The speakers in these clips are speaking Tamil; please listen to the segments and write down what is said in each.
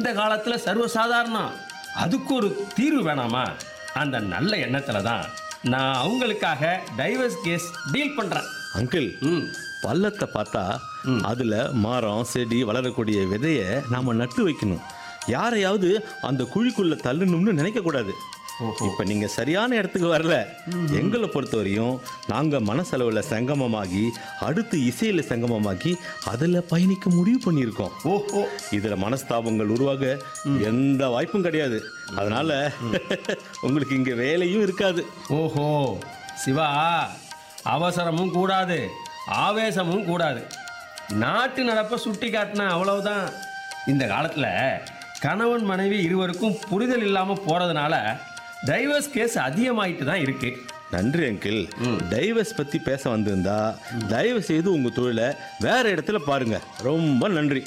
இந்த காலத்துல சர்வசாதாரணம் அதுக்கு ஒரு தீர்வு வேணாமா அந்த நல்ல எண்ணத்துல தான் நான் அவங்களுக்காக டைவர்ஸ் கேஸ் டீல் பண்றேன் அங்கிள் ம் பள்ளத்தை பார்த்தா அதுல மரம் செடி வளரக்கூடிய விதைய நாம நட்டு வைக்கணும் யாரையாவது அந்த குழிக்குள்ள தள்ளணும்னு நினைக்க கூடாது இப்ப நீங்க சரியான இடத்துக்கு வரல எங்களை பொறுத்தவரையும் நாங்க மனசளவுல சங்கமமாகி அடுத்து இசையில சங்கமமாகி அதுல பயணிக்க முடிவு பண்ணியிருக்கோம் ஓஹோ இதுல மனஸ்தாபங்கள் உருவாக எந்த வாய்ப்பும் கிடையாது அதனால உங்களுக்கு இங்க வேலையும் இருக்காது ஓஹோ சிவா அவசரமும் கூடாது ஆவேசமும் கூடாது நாட்டு நடப்பை சுட்டி காட்டின அவ்வளவுதான் இந்த காலத்தில் கணவன் மனைவி இருவருக்கும் புரிதல் இல்லாமல் போகிறதுனால டைவர்ஸ் கேஸ் அதிகமாயிட்டு தான் இருக்கு நன்றி அங்கிள் டைவர்ஸ் பத்தி பேச வந்திருந்தா தயவு செய்து உங்க தொழிலை வேற இடத்துல பாருங்க ரொம்ப நன்றி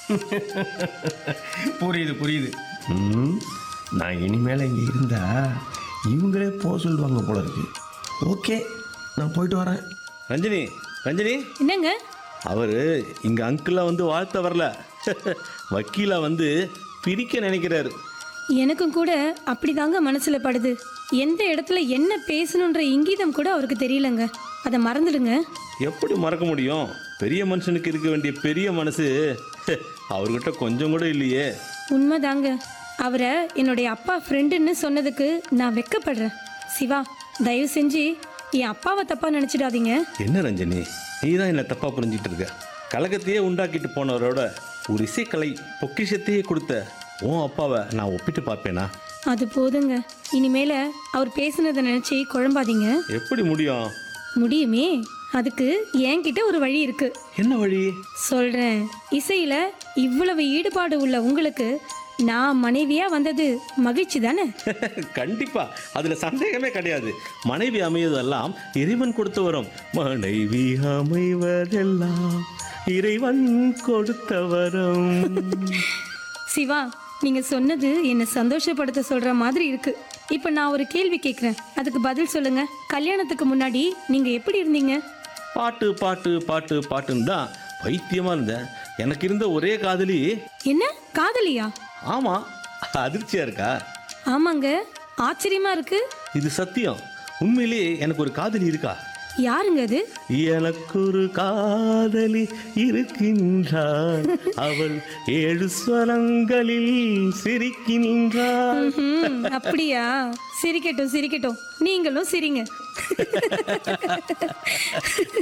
புரியுது புரியுது ம், நான் இனிமேல் இங்கே இருந்தா இவங்களே போக சொல்லுவாங்க போல இருக்கு ஓகே நான் போயிட்டு வரேன் ரஞ்சினி ரஞ்சினி என்னங்க அவரு இங்க அங்கிளா வந்து வாழ்த்த வரல வக்கீலா வந்து பிரிக்க நினைக்கிறாரு எனக்கும் கூட அப்படிதாங்க மனசுல படுது எந்த இடத்துல என்ன பேசணுன்ற இங்கீதம் கூட அவருக்கு தெரியலங்க அதை மறந்துடுங்க எப்படி மறக்க முடியும் பெரிய மனுஷனுக்கு இருக்க வேண்டிய பெரிய மனசு அவர்கிட்ட கொஞ்சம் கூட இல்லையே உண்மைதாங்க அவரை என்னுடைய அப்பா ஃப்ரெண்டுன்னு சொன்னதுக்கு நான் வெக்கப்படுறேன் சிவா தயவு செஞ்சு என் அப்பாவை தப்பா நினைச்சிடாதீங்க என்ன ரஞ்சனி நீ தான் என்ன தப்பா புரிஞ்சிட்டு இருக்க கலகத்தையே உண்டாக்கிட்டு போனவரோட ஒரு இசைக்கலை பொக்கிஷத்தையே கொடுத்த உன் அப்பாவை நான் ஒப்பிட்டு பார்ப்பேனா அது போதுங்க இனிமேல அவர் பேசுனதை நினைச்சு குழம்பாதீங்க எப்படி முடியும் முடியுமே அதுக்கு என்கிட்ட ஒரு வழி இருக்கு என்ன வழி சொல்றேன் இசையில இவ்வளவு ஈடுபாடு உள்ள உங்களுக்கு நான் மனைவியா வந்தது மகிழ்ச்சி தானே கண்டிப்பா அதுல சந்தேகமே கிடையாது மனைவி அமைவதெல்லாம் இறைவன் கொடுத்து வரும் மனைவி அமைவதெல்லாம் இறைவன் கொடுத்த வரம் சிவா நீங்க சொன்னது என்னை சந்தோஷப்படுத்த சொல்ற மாதிரி இருக்கு இப்ப நான் ஒரு கேள்வி கேக்குறேன் அதுக்கு பதில் சொல்லுங்க கல்யாணத்துக்கு முன்னாடி நீங்க எப்படி இருந்தீங்க பாட்டு பாட்டு பாட்டு பாட்டுன்னு தான் பைத்தியமா இருந்தேன் எனக்கு இருந்த ஒரே காதலி என்ன காதலியா ஆமா அதிர்ச்சியா இருக்கா ஆமாங்க ஆச்சரியமா இருக்கு இது சத்தியம் உண்மையிலேயே எனக்கு ஒரு காதலி இருக்கா யாருங்க அது எனக்கு ஒரு காதலி இருக்கின்றாள் அவள் ஏழு ஸ்வரங்களில் சிரிக்கின்றாள் ம்ஹும், அப்படியா சிரிக்கட்டும் சிரிக்கட்டும் நீங்களும் சிரிங்க